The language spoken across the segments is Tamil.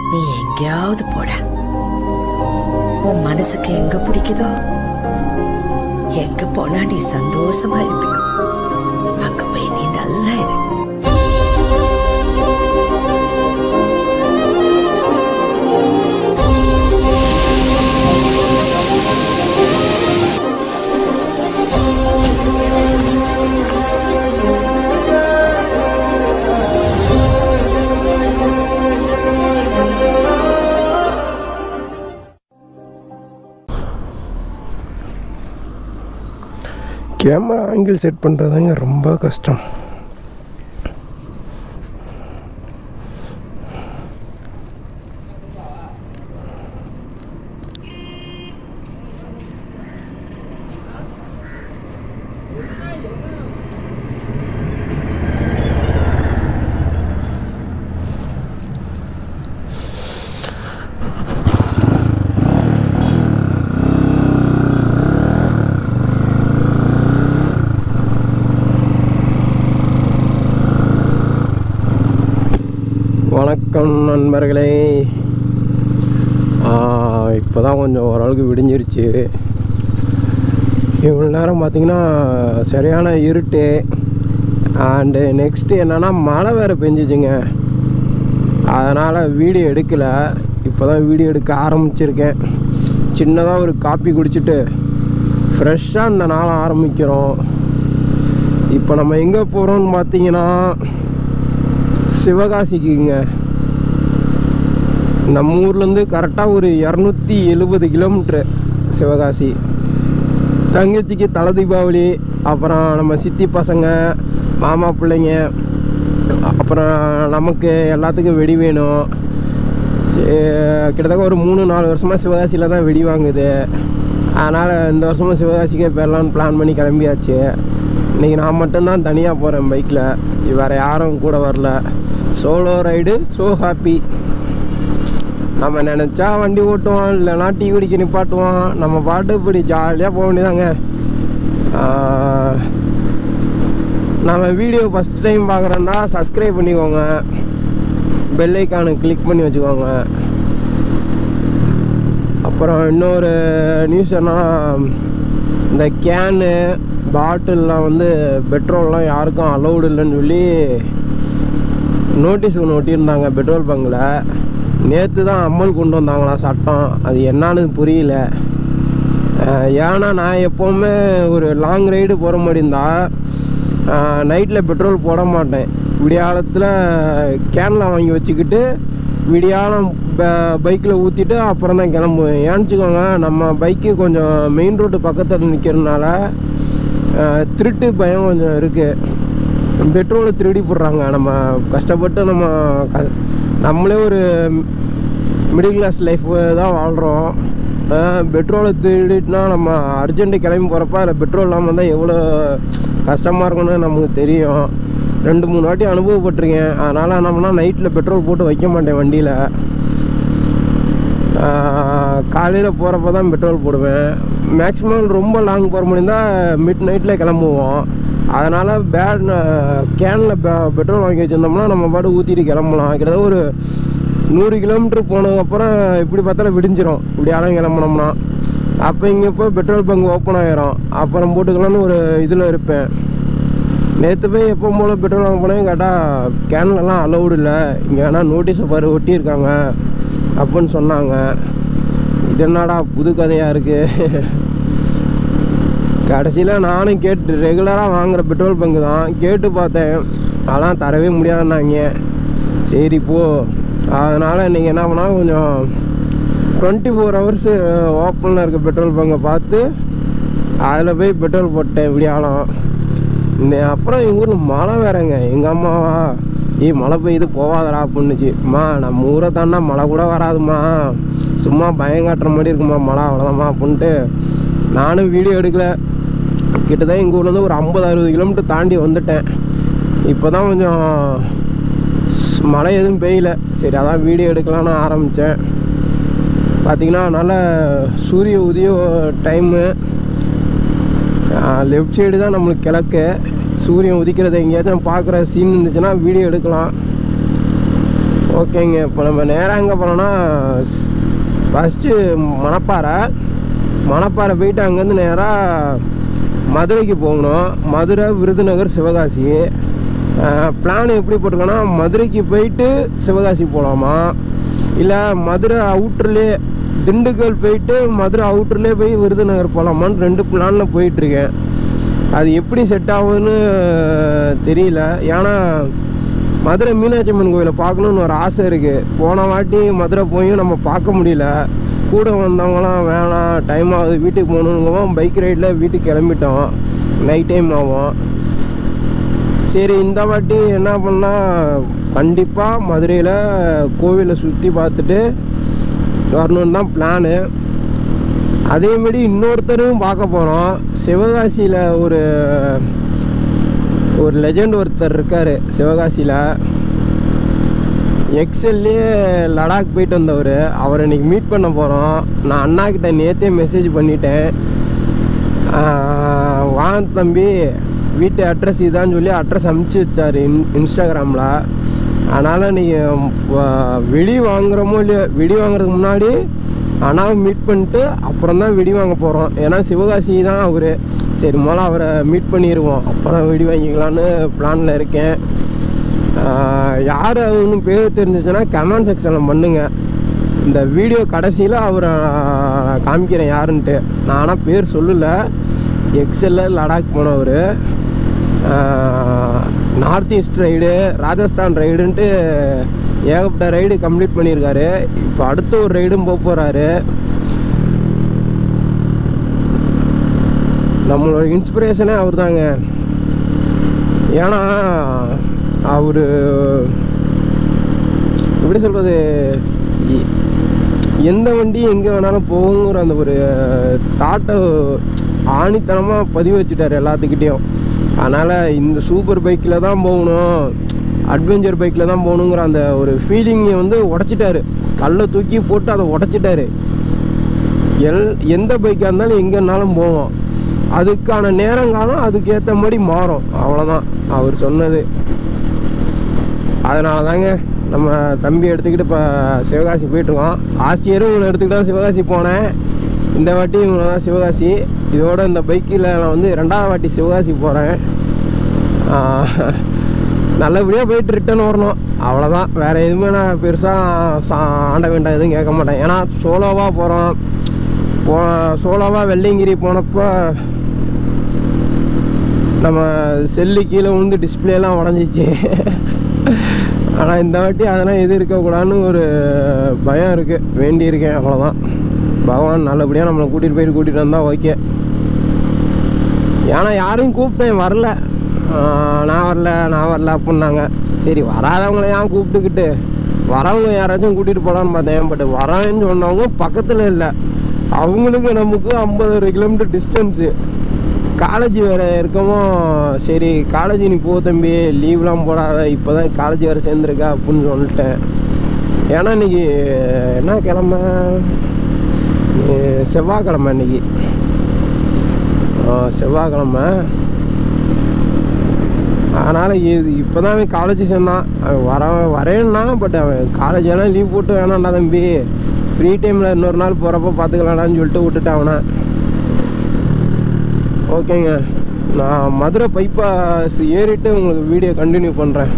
நீ எங்கேயாவது போட உன் மனசுக்கு எங்க பிடிக்குதோ எங்க போனா நீ சந்தோஷமா இருப்பியோ அங்க போய் நீ நல்லா இரு கேமரா ஆங்கிள் செட் பண்ணுறதுங்க ரொம்ப கஷ்டம் வணக்கம் நண்பர்களே இப்போ தான் கொஞ்சம் ஓரளவுக்கு விடிஞ்சிருச்சு இவ்வளோ நேரம் பார்த்தீங்கன்னா சரியான இருட்டு அண்டு நெக்ஸ்ட்டு என்னென்னா மழை வேறு பெஞ்சிச்சுங்க அதனால் வீடியோ எடுக்கலை இப்போ தான் வீடியோ எடுக்க ஆரம்பிச்சிருக்கேன் சின்னதாக ஒரு காப்பி குடிச்சிட்டு ஃப்ரெஷ்ஷாக இந்த நாளை ஆரம்பிக்கிறோம் இப்போ நம்ம எங்கே போகிறோம்னு பார்த்தீங்கன்னா சிவகாசிக்குங்க நம்ம ஊர்லேருந்து கரெக்டாக ஒரு இரநூத்தி எழுபது கிலோமீட்ரு சிவகாசி தங்கச்சிக்கு தலை தீபாவளி அப்புறம் நம்ம சித்தி பசங்க மாமா பிள்ளைங்க அப்புறம் நமக்கு எல்லாத்துக்கும் வெடி வேணும் சே- கிட்டத்தட்ட ஒரு மூணு நாலு வருஷமாக சிவகாசியில் தான் வெடி வாங்குது அதனால் இந்த வருஷமும் சிவகாசிக்கே போயிடலான்னு பிளான் பண்ணி கிளம்பியாச்சு இன்றைக்கி நான் மட்டும்தான் தனியாக போகிறேன் பைக்கில் வேறு யாரும் கூட வரல சோலோ ரைடு ஸோ ஹாப்பி நம்ம நினச்சா வண்டி ஓட்டுவோம் இல்லைனா டீ குடிக்க நிப்பாட்டுவோம் நம்ம பாட்டு இப்படி ஜாலியாக போக வேண்டியதாங்க ஆஹ், நம்ம வீடியோ ஃபஸ்ட் டைம் பார்க்குறோன்னா சப்ஸ்கிரைப் பண்ணிக்கோங்க பெல் ஐக்கானு கிளிக் பண்ணி வச்சுக்கோங்க அப்புறம் இன்னொரு நியூஸ் என்னன்னா இந்த கேனு பாட்டில்லாம் வந்து பெட்ரோல்லாம் யாருக்கும் அலௌடு இல்லைன்னு சொல்லி நோட்டீஸ் ஒன்று ஒட்டியிருந்தாங்க பெட்ரோல் பங்கில் நேற்று தான் அமல் கொண்டு வந்தாங்களா சட்டம் அது என்னன்னு புரியல அஹ் ஏன்னா நான் எப்போவுமே ஒரு லாங் ரைடு போகிற மாதிரி இருந்தால் நைட்டில் பெட்ரோல் போட மாட்டேன் விடியாலத்தில் கேனில் வாங்கி வச்சுக்கிட்டு விடியாலம் பைக்கில் ஊற்றிட்டு அப்புறம் தான் கிளம்புவேன் ஏன்னு வச்சுக்கோங்க நம்ம பைக்கு கொஞ்சம் மெயின் ரோட்டு பக்கத்தில் நிற்கிறதுனால திருட்டு பயம் கொஞ்சம் இருக்குது பெட்ரோலை திருடி போடுறாங்க நம்ம கஷ்டப்பட்டு நம்ம க நம்மளே ஒரு மிடில் கிளாஸ் லைஃப் தான் வாழ்கிறோம் பெட்ரோலை திருடிட்டுனா நம்ம அர்ஜென்ட்டு கிளம்பி போகிறப்ப அதில் பெட்ரோல் இல்லாமல் இருந்தால் எவ்வளோ கஷ்டமாக இருக்கும்னு நமக்கு தெரியும் ரெண்டு மூணு வாட்டி அனுபவப்பட்டிருக்கேன் அதனால் நம்மனா நைட்டில் பெட்ரோல் போட்டு வைக்க மாட்டேன் வண்டியில் காலையில் போகிறப்ப தான் பெட்ரோல் போடுவேன் மேக்ஸிமம் ரொம்ப லாங் போகிற முடிந்தா மிட் நைட்டில் கிளம்புவோம் அதனால் பேட் கேனில் பெட்ரோல் வாங்கி வச்சுருந்தோம்னா நம்ம பாட்டு ஊற்றிட்டு கிளம்பலாம் கிட்டத்தட்ட ஒரு நூறு கிலோமீட்டர் போனதுக்கப்புறம் இப்படி பார்த்தாலும் விடிஞ்சிரும் இப்படி யாரும் கிளம்புனோம்னா அப்போ இங்கே போய் பெட்ரோல் பங்க் ஓப்பன் ஆகிரும் அப்புறம் போட்டுக்கலாம்னு ஒரு இதில் இருப்பேன் நேற்று போய் எப்போ போல் பெட்ரோல் வாங்க போனேன் கேட்டால் கேன்லலாம் அலௌடு இல்லை இங்கே ஆனால் நோட்டீஸை பாரு ஒட்டியிருக்காங்க அப்படின்னு சொன்னாங்க இது என்னடா புது கதையாக இருக்குது கடைசியில் நானும் கேட்டு ரெகுலராக வாங்குற பெட்ரோல் பங்கு தான் கேட்டு பார்த்தேன் அதெல்லாம் தரவே முடியாதுன்னாங்க சரி போ அதனால் இன்றைக்கி என்ன பண்ணால் கொஞ்சம் டுவெண்ட்டி ஃபோர் ஹவர்ஸு ஓப்பனில் இருக்க பெட்ரோல் பங்கை பார்த்து அதில் போய் பெட்ரோல் போட்டேன் விடியாலம் இன்னை அப்புறம் எங்கள் ஊரில் மழை வேறங்க எங்கள் அம்மாவா ஏய் மழை பெய்யுது போவாதடா அப்படின்னுச்சு அம்மா நம்ம ஊரை தாண்டா மழை கூட வராதும்மா சும்மா பயம் காட்டுற மாதிரி இருக்குமா மழை அவ்வளோதாம்மா அப்படின்ட்டு நானும் வீடியோ எடுக்கல கிட்டத்தட்ட எங்கள் ஊர்லேருந்து ஒரு ஐம்பது அறுபது கிலோமீட்டர் தாண்டி வந்துட்டேன் இப்போ தான் கொஞ்சம் ஸ்- மழை எதுவும் பெய்யல சரி அதான் வீடியோ எடுக்கலான்னு ஆரம்பித்தேன் பார்த்தீங்கன்னா நல்ல சூரிய உதய டைமு லெஃப்ட் சைடு தான் நம்மளுக்கு கிழக்கு சூரியன் உதிக்கிறத எங்கேயாச்சும் பார்க்குற சீன் இருந்துச்சுன்னா வீடியோ எடுக்கலாம் ஓகேங்க இப்போ நம்ம நேராக எங்கே போகிறோன்னா ஃபஸ்ட்டு மணப்பாறை மணப்பாறை போயிட்டு அங்கேருந்து நேராக மதுரைக்கு போகணும் மதுரை விருதுநகர் சிவகாசி பிளான் எப்படி போட்டிருக்கோன்னா மதுரைக்கு போயிட்டு சிவகாசி போகலாமா இல்லை மதுரை அவுட்டர்லேயே திண்டுக்கல் போயிட்டு மதுரை அவுட்டர்லேயே போய் விருதுநகர் போகலாமான்னு ரெண்டு பிளானில் போயிட்டுருக்கேன் அது எப்படி செட் ஆகும்னு தெரியல ஏன்னா மதுரை மீனாட்சி அம்மன் கோயிலை பார்க்கணுன்னு ஒரு ஆசை இருக்குது போன வாட்டி மதுரை போயும் நம்ம பார்க்க முடியல கூட வந்தவங்களாம் வேணாம் டைம் ஆகுது வீட்டுக்கு போகணுங்கவும் பைக் ரைடில் வீட்டுக்கு கிளம்பிட்டோம் நைட் டைம் ஆகும் சரி இந்த வாட்டி என்ன பண்ணால் கண்டிப்பாக மதுரையில் கோவிலை சுற்றி பார்த்துட்டு வரணுன்னு தான் பிளானு அதேமாரி இன்னொருத்தரும் பார்க்க போகிறோம் சிவகாசியில் ஒரு ஒரு லெஜெண்ட் ஒருத்தர் இருக்கார் சிவகாசியில் எக்ஸல்லையே லடாக் போயிட்டு வந்தவர் அவரை இன்னைக்கு மீட் பண்ண போகிறோம் நான் அண்ணா கிட்ட நேற்றே மெசேஜ் பண்ணிட்டேன் ஆஹ் வா தம்பி வீட்டு அட்ரஸ் இதான்னு சொல்லி அட்ரஸ் அனுப்பிச்சி வச்சார் இன் இன்ஸ்டாகிராமில் அதனால் நீங்கள் வெடி வாங்குறோமோ இல்லையோ வெடி வாங்குறதுக்கு முன்னாடி அண்ணாவை மீட் பண்ணிட்டு அப்புறம் தான் வெடி வாங்க போகிறோம் ஏன்னா சிவகாசி தான் அவர் சரி முதல்ல அவரை மீட் பண்ணிடுவோம் அப்புறம் வெடி வாங்கிக்கலான்னு பிளானில் இருக்கேன் ஆஹ் யார் அவனு பேர் தெரிஞ்சிச்சுன்னா கமெண்ட் செக்ஷனில் பண்ணுங்க இந்த வீடியோ கடைசியில் அவரை நான் காமிக்கிறேன் யாருன்ட்டு நான் ஆனால் பேர் சொல்லலை எக்ஸல்ல லடாக் போனவர் நார்த் ஈஸ்ட் ரைடு ராஜஸ்தான் ரைடுன்ட்டு ஏகப்பட்ட ரைடு கம்ப்ளீட் பண்ணியிருக்காரு இப்போ அடுத்த ஒரு ரைடும் போக போகிறாரு நம்மளோட இன்ஸ்பிரேஷனே அவர் தாங்க ஏன்னா அவர் எப்படி சொல்கிறது எந்த வண்டி எங்கே வேணாலும் போகுங்கிற அந்த ஒரு தாட்டை ஆணித்தனமாக பதிவு வச்சுட்டார் எல்லாத்துக்கிட்டேயும் அதனால் இந்த சூப்பர் பைக்கில் தான் போகணும் அட்வென்ச்சர் பைக்கில் தான் போகணுங்கிற அந்த ஒரு ஃபீலிங்கை வந்து உடச்சிட்டாரு கல்லை தூக்கி போட்டு அதை உடச்சிட்டாரு எல் எந்த பைக்காக இருந்தாலும் எங்கேனாலும் போவோம் அதுக்கான நேரங்காலம் அதுக்கு ஏற்ற மாதிரி மாறும் அவ்வளோதான் அவர் சொன்னது அதனால தாங்க நம்ம தம்பி எடுத்துக்கிட்டு இப்போ சிவகாசி போயிட்டுருக்கோம் லாஸ்ட் இயரும் இவனை எடுத்துக்கிட்டு தான் சிவகாசி போனேன் இந்த வாட்டி இவனை தான் சிவகாசி இதோட இந்த பைக்கில் நான் வந்து ரெண்டாவது வாட்டி சிவகாசி போகிறேன் நல்லபடியாக போயிட்டு ரிட்டர்ன் வரணும் அவ்வளோதான் வேறு எதுவுமே நான் பெருசாக ஆண்ட வேண்டாம் எதுவும் கேட்க மாட்டேன் ஏன்னா சோலோவாக போகிறோம் போ சோலோவாக வெள்ளையங்கிரி போனப்போ நம்ம செல்லு கீழே விழுந்து டிஸ்பிளேலாம் உடஞ்சிச்சு ஆனால் இந்த வாட்டி அதெல்லாம் எது இருக்கக்கூடாதுன்னு ஒரு பயம் இருக்குது வேண்டியிருக்கேன் அவ்வளோதான் பகவான் நல்லபடியாக நம்மளை கூட்டிகிட்டு போயிட்டு கூட்டிகிட்டு வந்தால் ஓகே ஏன்னா யாரையும் கூப்பிட்டேன் வரல ஆஹ் நான் வரல நான் வரல அப்படின்னாங்க சரி வராதவங்கள ஏன் கூப்பிட்டுக்கிட்டு வரவங்க யாராச்சும் கூட்டிகிட்டு போகலான்னு பார்த்தேன் பட் வரேன்னு சொன்னவங்க பக்கத்தில் இல்லை அவங்களுக்கு நமக்கு ஐம்பது கிலோமீட்டர் டிஸ்டன்ஸு காலேஜ் வேறு இருக்கவும் சரி காலேஜ் நீ போ தம்பி லீவ்லாம் போடாத இப்போ தான் காலேஜ் வேறு சேர்ந்துருக்க அப்படின்னு சொல்லிட்டேன் ஏன்னா இன்னைக்கு என்ன கிழமை அஹ் செவ்வாய்க்கிழமை இன்னைக்கு ஆ, செவ்வாய்க்கிழமை அதனால் இது இப்போ தான் அவன் காலேஜ் சேர்ந்தான் அவன் வர வரேன்னா பட் அவன் காலேஜ் எல்லாம் லீவ் போட்டு வேணாம்டா தம்பி ஃப்ரீ டைமில் இன்னொரு நாள் போகிறப்ப பார்த்துக்கலாம்டான்னு சொல்லிட்டு விட்டுட்டேன் அவனை ஓகேங்க நான் மதுரை பைபாஸ் ஏறிட்டு உங்களுக்கு வீடியோ கண்டினியூ பண்ணுறேன்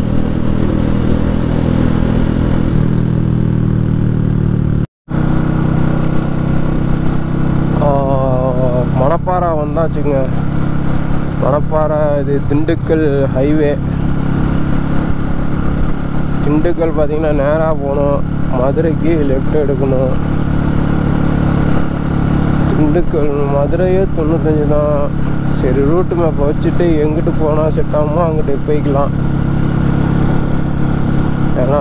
மணப்பாறை வந்தாச்சுங்க மணப்பாறை இது திண்டுக்கல் ஹைவே திண்டுக்கல் பார்த்தீங்கன்னா நேராக போகணும் மதுரைக்கு லெஃப்ட் எடுக்கணும் திண்டுக்கல் மதுரையே தொண்ணூத்தஞ்சு தான் சரி ரூட்டு மேப்பை வச்சுட்டு எங்கிட்டு போனால் செட் ஆகுமோ அங்கிட்டு போய்க்கலாம் ஏன்னா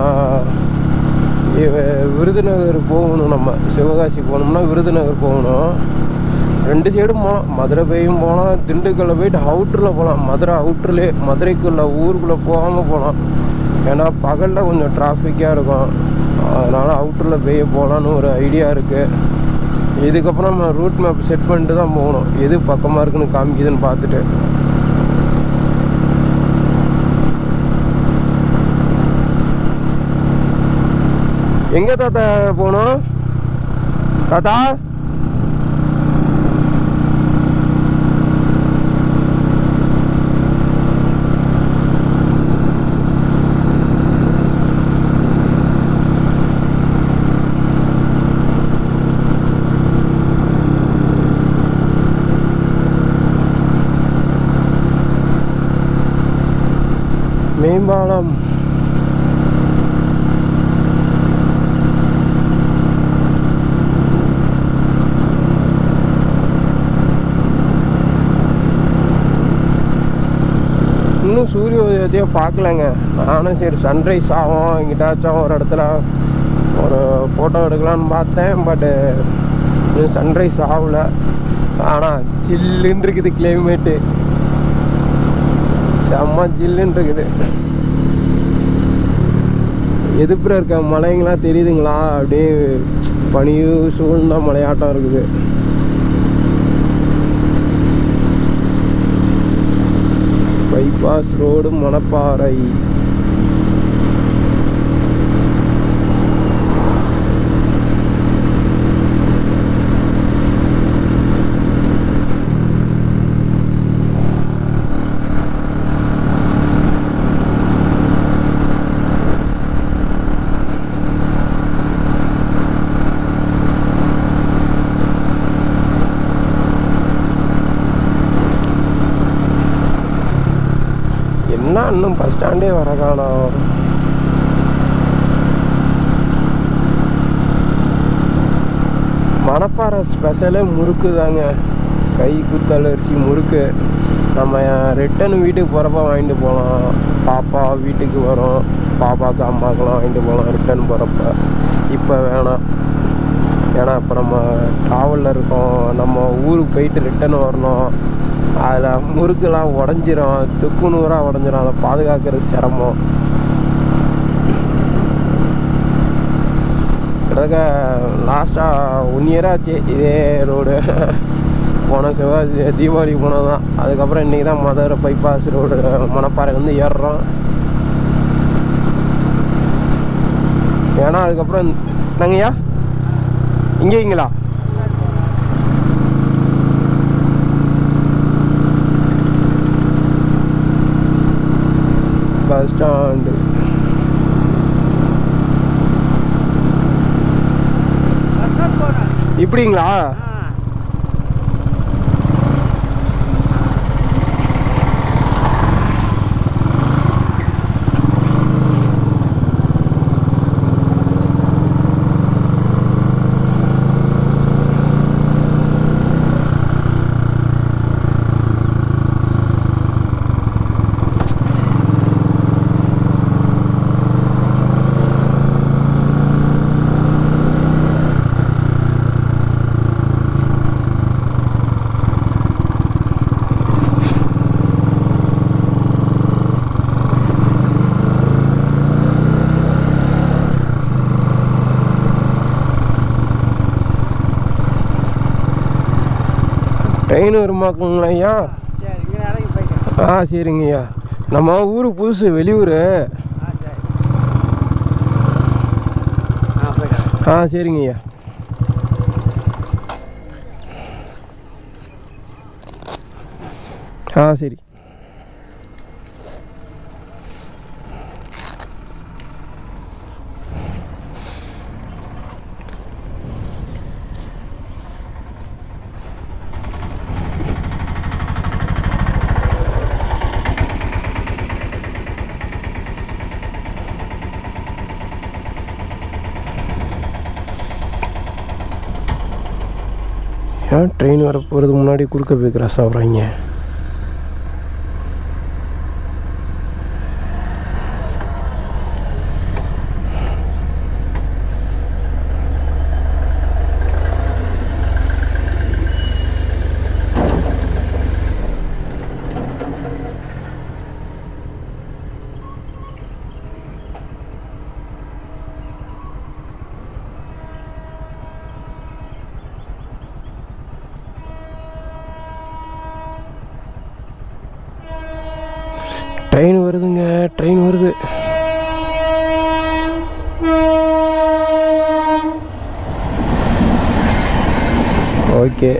இவ- விருதுநகர் போகணும் நம்ம சிவகாசி போகணும்னா விருதுநகர் போகணும் ரெண்டு சைடும் போகலாம் மதுரை போயும் போகலாம் திண்டுக்கல்ல போயிட்டு அவுட்டரில் போகலாம் மதுரை அவுட்டர்லே மதுரைக்குள்ளே ஊருக்குள்ளே போகாமல் போகலாம் ஏன்னா பகலில் கொஞ்சம் டிராஃபிக்காக இருக்கும் அதனால் அவுட்டரில் போய் போகலான்னு ஒரு ஐடியா இருக்குது இதுக்கப்புறம் நம்ம ரூட் மேப் செட் பண்ணிட்டு தான் போகணும் எது பக்கமாக இருக்குன்னு காமிக்குதுன்னு பார்த்துட்டு எங்க தாத்தா போகணும் தாத்தா மேம்பாலம் இன்னும் சூரிய உதயத்தையே பார்க்கலங்க நானும் சரி சன்ரைஸ் ஆகும் எங்கிட்டாச்சும் ஒரு இடத்துல ஒரு ஃபோட்டோ எடுக்கலான்னு பார்த்தேன் பட்டு இன்னும் சன்ரைஸ் ஆகல ஆனால் சில்லுன்னு இருக்குது கிளைமேட்டு செம்ம ஜில்லுன்னு இருக்குது எதிர்ப்புற இருக்க மலைங்களாம் தெரியுதுங்களா அப்படியே பனியும் சூழ்ந்த மலையாட்டம் இருக்குது பைபாஸ் ரோடு மணப்பாறை என்ன இன்னும் பஸ் ஸ்டாண்டே வர காணோம் மணப்பாறை ஸ்பெஷலே முறுக்கு தாங்க கை குத்தல் அரிசி முறுக்கு நம்ம ரிட்டன் வீட்டுக்கு போகிறப்ப வாங்கிட்டு போகலாம் பாப்பா வீட்டுக்கு வரும் பாப்பாவுக்கு அம்மாக்கெல்லாம் வாங்கிட்டு போகலாம் ரிட்டன் போகிறப்ப இப்போ வேணாம் ஏன்னா இப்போ நம்ம ட்ராவலில் இருக்கோம் நம்ம ஊருக்கு போயிட்டு ரிட்டன் வரணும் அதில் முறுக்கெல்லாம் உடஞ்சிரும் துக்கு நூறாக உடஞ்சிரும் அதை பாதுகாக்கிறது சிரமம் கிட்டத்தட்ட லாஸ்ட்டாக ஒன் இயர் ஆச்சு இதே ரோடு போன செவ்வாய் தீபாவளி போனது தான் அதுக்கப்புறம் இன்றைக்கி தான் மதுரை பைபாஸ் ரோடு மணப்பாறை வந்து ஏறுறோம் ஏன்னா அதுக்கப்புறம் என்னங்கய்யா இங்கேங்களா பஸ் ஸ்டாண்டு இப்படிங்களா ட்ரெயின் வருமாக்குங்களா ஐயா சரி இங்கே இறங்கி போய்க்கிறேன் ஆ சரிங்க ஐயா நம்ம ஊர் புதுசு வெளியூர் ஆ சரி ஆ போய்க்கிறேன் ஆ சரிங்க ஐயா ஆ சரி ஏன் ட்ரெயின் வர போகிறதுக்கு முன்னாடி குறுக்க போய் கிராஸ் ஆகுறாங்க ட்ரெயின் வருதுங்க ட்ரெயின் வருது ஓகே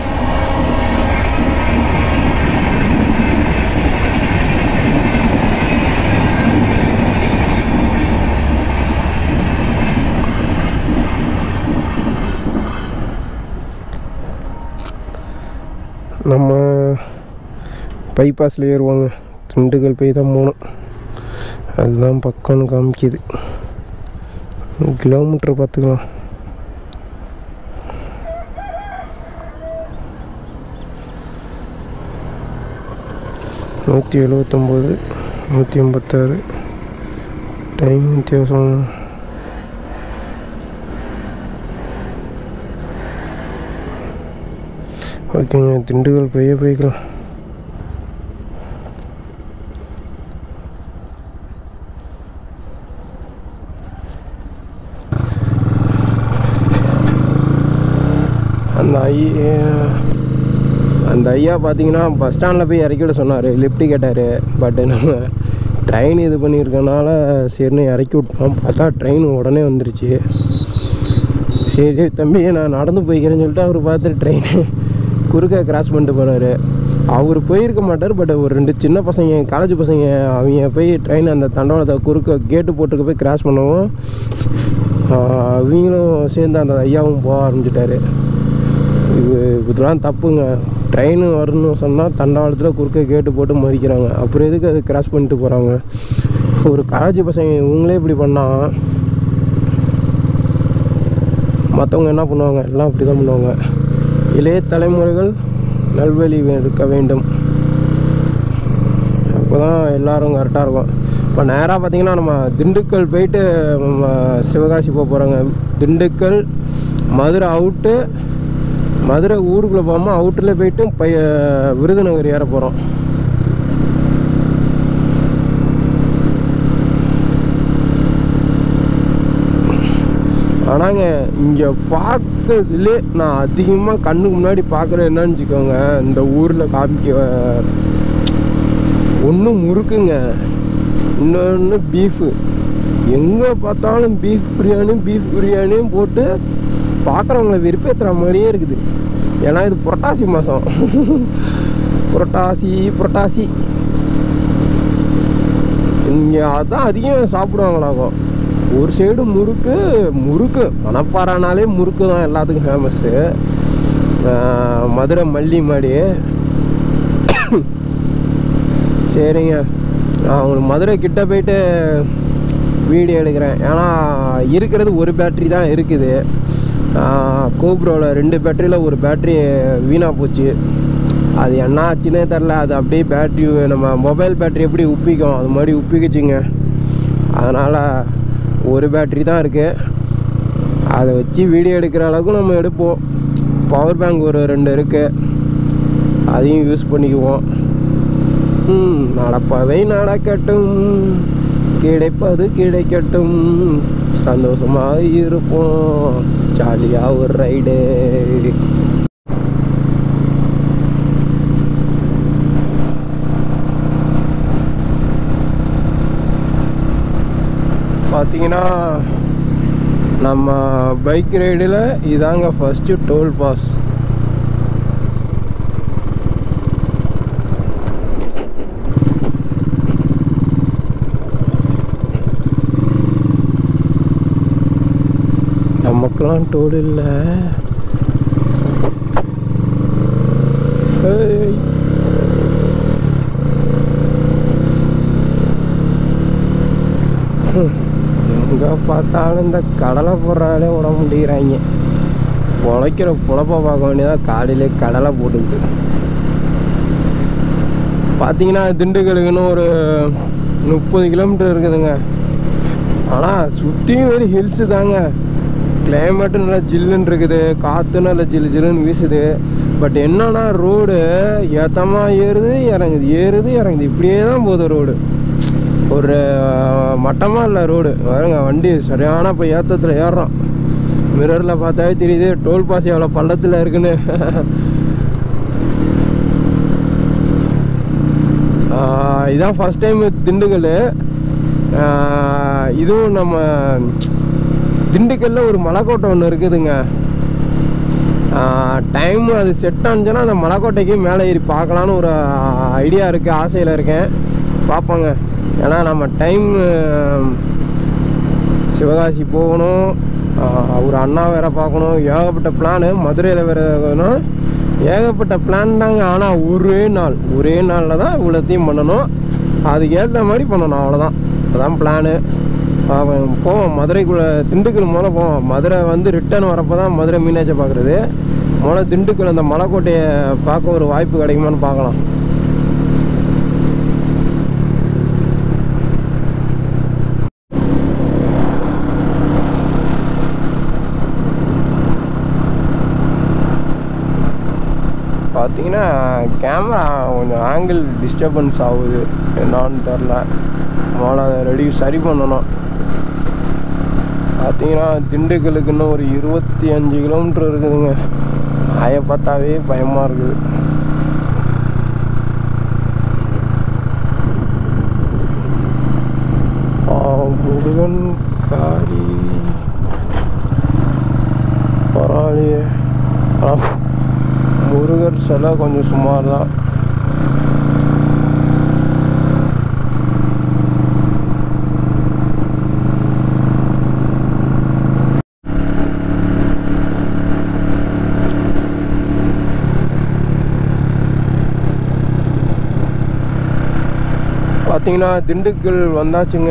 நம்ம பைபாஸில் ஏறுவாங்க திண்டுக்கல் போய் தான் போகணும் அதுதான் பக்கம்னு காமிக்குது கிலோமீட்டர் பார்த்துக்கலாம் நூற்றி எழுபத்தொம்போது நூற்றி எண்பத்தாறு டைம் வித்தியாசம் ஓகேங்க திண்டுக்கல் போயே போய்க்கலாம் அந்த ஐயா அந்த ஐயா பார்த்தீங்கன்னா பஸ் ஸ்டாண்டில் போய் இறக்கி விட சொன்னார் லிஃப்ட் கேட்டார் பட் நம்ம ட்ரெயின் இது பண்ணியிருக்கனால சரின்னு இறக்கி விட்டோம் பார்த்தா ட்ரெயின் உடனே வந்துருச்சு சரி தம்பி நான் நடந்து போய்க்கிறேன்னு சொல்லிட்டு அவர் பார்த்துட்டு ட்ரெயின் குறுக்க கிராஸ் பண்ணிட்டு போகிறாரு அவர் போயிருக்க மாட்டார் பட் ஒரு ரெண்டு சின்ன பசங்க காலேஜ் பசங்க அவங்க போய் ட்ரெயின் அந்த தண்டவாளத்தை குறுக்க கேட்டு போட்டுக்க போய் கிராஸ் பண்ணவும் ஆஹ், அவங்களும் சேர்ந்து அந்த ஐயாவும் போக ஆரம்பிச்சிட்டாரு இது இதெல்லாம் தப்புங்க ட்ரெயின் வரணும்னு சொன்னால் தண்டவாளத்தில் குறுக்க கேட்டு போட்டு மறிக்கிறாங்க அப்புறம் எதுக்கு அது கிராஸ் பண்ணிட்டு போகிறாங்க ஒரு காலேஜ் பசங்க இவங்களே இப்படி பண்ணால் மற்றவங்க என்ன பண்ணுவாங்க எல்லாம் அப்படி தான் பண்ணுவாங்க இளைய தலைமுறைகள் நல்வழி வே- இருக்க வேண்டும் அப்போ தான் எல்லோரும் கரெக்டாக இருக்கும் இப்போ நேராக பார்த்தீங்கன்னா நம்ம திண்டுக்கல் போயிட்டு நம்ம சிவகாசி போக போகிறோங்க திண்டுக்கல் மதுரை அவுட்டு மதுரை ஊருக்குள்ளே போகாமல் அவுட்டில் போயிட்டு பைய விருதுநகர் ஏற போகிறோம் ஆனாங்க இங்கே பார்க்கறதுலே நான் அதிகமாக கண்ணுக்கு முன்னாடி பார்க்குறது என்னன்னு வச்சுக்கோங்க இந்த ஊரில் காமிக்க ஒன்று முறுக்குங்க இன்னொன்று பீஃபு எங்கே பார்த்தாலும் பீஃப் பிரியாணி பீஃப் பிரியாணியும் போட்டு பார்க்குறவங்கள வெறுப்பேற்றுற மாதிரியே இருக்குது ஏன்னா இது புரட்டாசி மாதம் புரட்டாசி புரட்டாசி இங்கே அதான் அதிகம் சாப்பிடுவாங்களாகும் ஒரு சைடு முறுக்கு முறுக்கு மணப்பாறைனாலே முறுக்கு தான் எல்லாத்துக்கும் ஃபேமஸ்ஸு மதுரை மல்லி மாடி சரிங்க நான் உங்களுக்கு மதுரை கிட்ட போயிட்டு வீடியோ எடுக்கிறேன் ஏன்னா இருக்கிறது ஒரு பேட்ரி தான் இருக்குது கோப்ரோவில் ரெண்டு பேட்டரியில் ஒரு பேட்ரி வீணாக போச்சு அது என்ன ஆச்சுன்னே தெரில அது அப்படியே பேட்ரி நம்ம மொபைல் பேட்ரி எப்படி உப்பிக்கும் அது மாதிரி உப்பிக்குச்சுங்க அதனால் ஒரு பேட்ரி தான் இருக்குது அதை வச்சு வீடியோ எடுக்கிற அளவுக்கு நம்ம எடுப்போம் பவர் பேங்க் ஒரு ரெண்டு இருக்குது அதையும் யூஸ் பண்ணிக்குவோம் ம் நடப்பவை நடக்கட்டும் கிடைப்பது கிடைக்கட்டும் சந்தோஷமாக இருப்போம் ஜாலியாக ஒரு ரைடு பார்த்தீங்கன்னா நம்ம பைக் ரைடில் இதாங்க ஃபஸ்ட்டு டோல் பாஸ் நமக்கெல்லாம் டோல் இல்லை ஏய். எங்கே பார்த்தாலும் இந்த கடலை போடுறாலே விட முடிகிறாங்க பொழைக்கிற பொழப்ப பார்க்க வேண்டியதாக காலையிலே கடலை போட்டுக்கிட்டு பார்த்தீங்கன்னா திண்டுக்கலுக்குன்னு ஒரு முப்பது கிலோமீட்டர் இருக்குதுங்க ஆனால் சுற்றியும் ஒரு ஹில்ஸு தாங்க கிளைமேட்டும் நல்லா ஜில்லுன்னு இருக்குது காற்று நல்லா ஜில்லு ஜில்லுன்னு வீசுது பட் என்னன்னா ரோடு ஏத்தமாக ஏறுது இறங்குது ஏறுது இறங்குது இப்படியே தான் போகுது ரோடு ஒரு மட்டமாக இல்லை ரோடு பாருங்க வண்டி சரியான இப்போ ஏற்றத்தில் ஏறுறோம் மிரரில் பார்த்தாவே தெரியுது டோல் பாஸ் எவ்வளோ பள்ளத்தில் இருக்குன்னு ஆஹ் இதான் ஃபஸ்ட் டைம் திண்டுக்கல் ஆஹ் இதுவும் நம்ம திண்டுக்கல்ல ஒரு மலைக்கோட்டை ஒன்று இருக்குதுங்க டைம் அது செட் ஆனிச்சுன்னா அந்த மலைக்கோட்டைக்கு மேலே ஏறி பார்க்கலான்னு ஒரு ஐடியா இருக்குது ஆசையில் இருக்கேன் பார்ப்போங்க ஏன்னா நம்ம டைம் சிவகாசி போகணும் ஆஹ் ஒரு அண்ணா வேற பார்க்கணும் ஏகப்பட்ட பிளானு மதுரையில் வேற இருக்கணும். ஏகப்பட்ட பிளான் தாங்க ஆனால் ஒரே நாள் ஒரே நாளில் தான் இவ்வளோத்தையும் பண்ணணும் அதுக்கு ஏற்ற மாதிரி பண்ணணும் அவ்வளோதான் அதான் பிளானு போவோம் மதுரைக்குள்ளே திண்டுக்கல் முதல்ல போவோம் மதுரை வந்து ரிட்டர்ன் வரப்போ தான் மதுரை மீனாட்சி பார்க்குறது முதல்ல திண்டுக்கல் அந்த மலைக்கோட்டையை பார்க்க ஒரு வாய்ப்பு கிடைக்குமான்னு பார்க்கலாம் பார்த்தீங்கன்னா கேமரா கொஞ்சம் ஆங்கிள் டிஸ்டர்பன்ஸ் ஆகுது என்னான்னு தெரில முதல்ல அதை ரெடி சரி பண்ணணும் பார்த்தீங்கன்னா திண்டுக்கலுக்கு இன்னும் ஒரு இருபத்தி அஞ்சு கிலோமீட்டர் இருக்குதுங்க அய பார்த்தாவே பயமாக இருக்குது ஆ, முருகன் காரி பரவாயில்லையே ஆ முருகர் சிலை கொஞ்சம் சுமார் தான் பார்த்தீங்கன்னா திண்டுக்கல் வந்தாச்சுங்க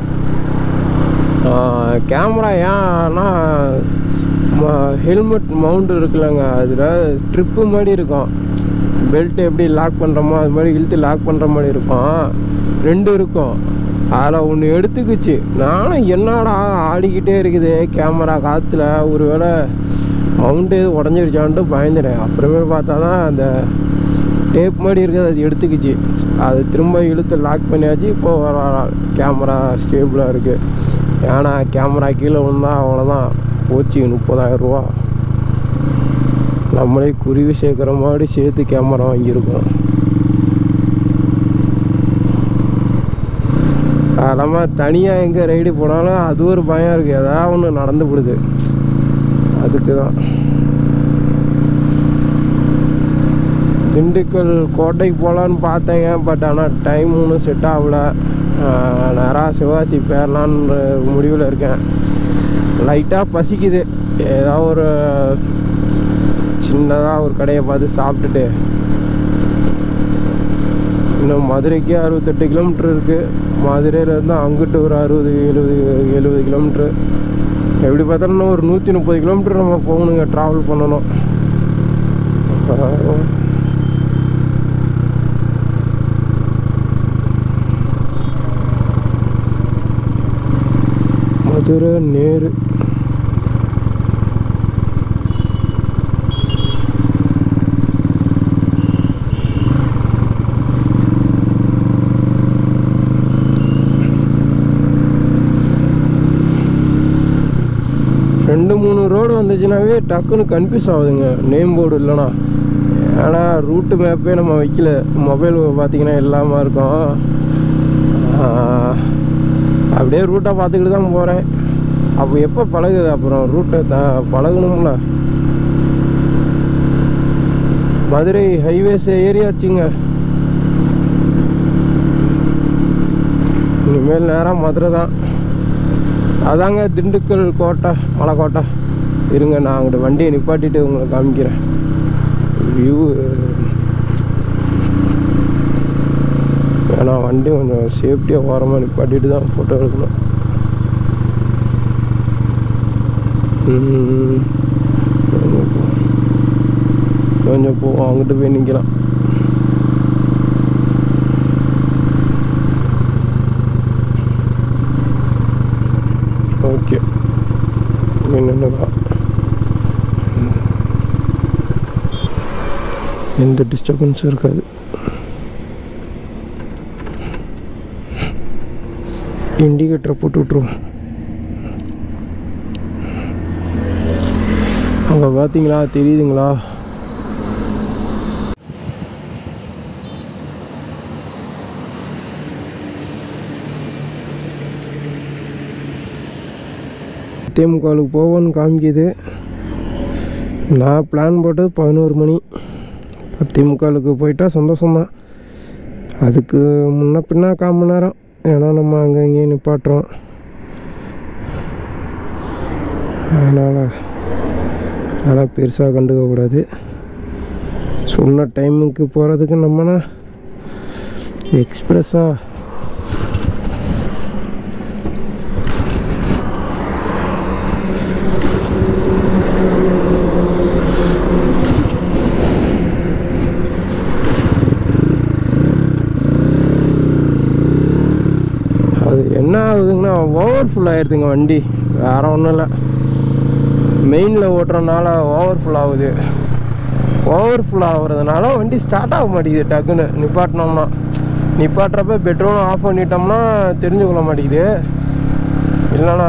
கேமரா ஏன்னா ஹெல்மெட் மவுண்ட் இருக்குல்லங்க அதில் ஸ்ட்ரிப்பு மாதிரி இருக்கும் பெல்ட் எப்படி லாக் பண்ணுறோமோ அது மாதிரி இழுத்து லாக் பண்ணுற மாதிரி இருக்கும் ரெண்டு இருக்கும் அதில் ஒன்று எடுத்துக்கிச்சு நானும் என்னடா ஆடிக்கிட்டே இருக்குது கேமரா காற்றுல ஒரு வேளை மவுண்ட் எதுவும் உடஞ்சிருச்சான்ட்டு பயந்துட்டேன் அப்புறமே பார்த்தா தான் அந்த டேப் மாதிரி இருக்குது அது எடுத்துக்கிச்சு அது திரும்ப இழுத்து லாக் பண்ணியாச்சு இப்போ வர கேமரா ஸ்டேபிளாக இருக்குது ஏன்னா கேமரா கீழே விழுந்தா அவ்வளோதான் போச்சு முப்பதாயிரம் ரூபா நம்மளே குருவி சேர்க்குற மாதிரி சேர்த்து கேமரா வாங்கியிருக்கோம் அதெல்லாம தனியாக எங்கே ரைடு போனாலும் அது ஒரு பயம் இருக்குது ஏதாவது ஒன்று நடந்து விடுது அதுக்கு தான் திண்டுக்கல் கோட்டைக்கு போகலான்னு பார்த்தேங்க பட் ஆனால் டைம் ஒன்றும் செட் ஆகல நேராக சிவகாசி போயிடலான்ற முடிவில் இருக்கேன் லைட்டாக பசிக்குது ஏதாவது ஒரு சின்னதாக ஒரு கடையை பார்த்து சாப்பிட்டுட்டு இன்னும் மதுரைக்கு அறுபத்தெட்டு கிலோமீட்டர் இருக்குது மதுரையிலேருந்து அங்கிட்டு ஒரு அறுபது எழுபது எழுபது கிலோமீட்ரு எப்படி பார்த்தாலும் இன்னும் ஒரு நூற்றி முப்பது கிலோமீட்டர் நம்ம போகணுங்க ட்ராவல் பண்ணணும் ஆஹ் மதுரை நேரு ரெண்டு மூணு ரோடு வந்துச்சுனாவே டக்குன்னு கன்ஃபியூஸ் ஆகுதுங்க நேம் போர்டு இல்லைனா ஏன்னா ரூட்டு மேப்பே நம்ம வைக்கல மொபைல் பார்த்தீங்கன்னா இல்லாமல் இருக்கும் ஆஹ், அப்படியே ரூட்டை பார்த்துக்கிட்டு தான் போகிறேன் அப்போ எப்போ பழகுது அப்புறம் ரூட்டை த பழகணும்ல மதுரை ஹைவேஸ் ஏரியாச்சுங்க இனிமேல் நேராக மதுரை தான் அதாங்க திண்டுக்கல் கோட்டை மலைக்கோட்டை இருங்க நான் அங்கிட்ட வண்டியை நிப்பாட்டிட்டு உங்களுக்கு காமிக்கிறேன் வியூ ஏன்னா வண்டி கொஞ்சம் சேஃப்டியாக ஓரமாக நிப்பாட்டிட்டு தான் ஃபோட்டோ எடுக்கணும் ம். கொஞ்சம் போ- கொஞ்சம் போவோம் அங்கிட்டு போய் நிற்கலாம் ஓகே என்னென்னதான் எந்த டிஸ்டர்பன்ஸும் இருக்காது இண்டிகேட்டரை போட்டு விட்ருவோம் அங்கே பார்த்தீங்களா தெரியுதுங்களா தேமுகாலுக்கு போவோன்னு காமிக்குது நான் பிளான் போட்டது பதினோரு மணி பத்தே முக்காலுக்கு போயிட்டா சந்தோஷம்தான் அதுக்கு முன்ன பின்ன கால் மணி நேரம் ஏன்னா நம்ம அங்கே இங்கேயும் நிப்பாட்டுறோம் அதனால் அதெல்லாம் பெருசாக கண்டுக்க கூடாது சொன்ன டைமுக்கு போகிறதுக்கு நம்மனா எக்ஸ்பிரஸாக அது என்ன ஆகுதுங்கன்னா ஓவர் ஃபுல் ஆயிடுதுங்க வண்டி வேற ஒன்றும் இல்லை மெயினில் ஓட்டுறதுனால ஓவர் ஃபுல் ஆகுது ஓவர் ஃபுல் ஆகுறதுனால வண்டி ஸ்டார்ட் ஆக மாட்டேங்குது டக்குன்னு நிப்பாட்டினோம்னா நிப்பாட்டுறப்ப பெட்ரோலும் ஆஃப் பண்ணிட்டோம்னா தெரிஞ்சுக்கொள்ள மாட்டேங்குது இல்லைண்ணா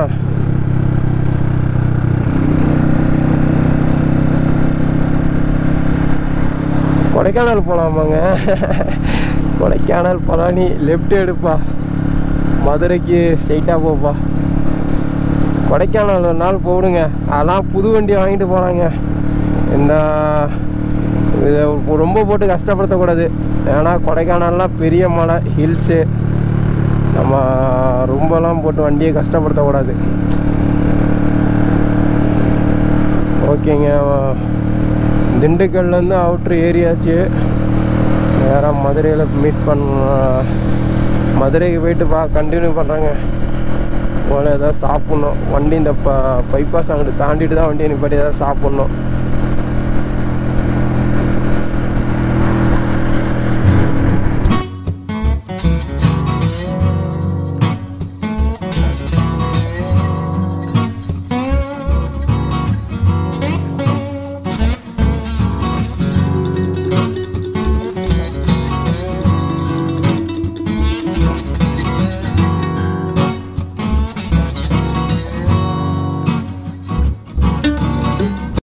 கொடைக்கானல் போகலாமாங்க கொடைக்கானல் பழனி லெஃப்ட் எடுப்பா மதுரைக்கு ஸ்ட்ரைட்டாக போப்பா கொடைக்கானல் ஒரு நாள் போடுங்க அதெல்லாம் புது வண்டி வாங்கிட்டு போனாங்க இந்த இதை ரொம்ப போட்டு கஷ்டப்படுத்தக்கூடாது ஏன்னா கொடைக்கானல்லாம் பெரிய மலை ஹில்ஸு நம்ம ரொம்பலாம் போட்டு வண்டியை கஷ்டப்படுத்தக்கூடாது ஓகேங்க திண்டுக்கல்லேருந்து அவுட்ரு ஏரியாச்சு நேராக மதுரையில் மீட் பண்ண மதுரைக்கு போயிட்டு பா கண்டினியூ பண்ணுறேங்க போல ஏதாவது சாப்பிட்ணும் வண்டி இந்த ப பைபாஸ் அங்கிட்டு தாண்டிட்டு தான் வண்டியை நிப்பாட்டி ஏதாவது சாப்பிட்ணும்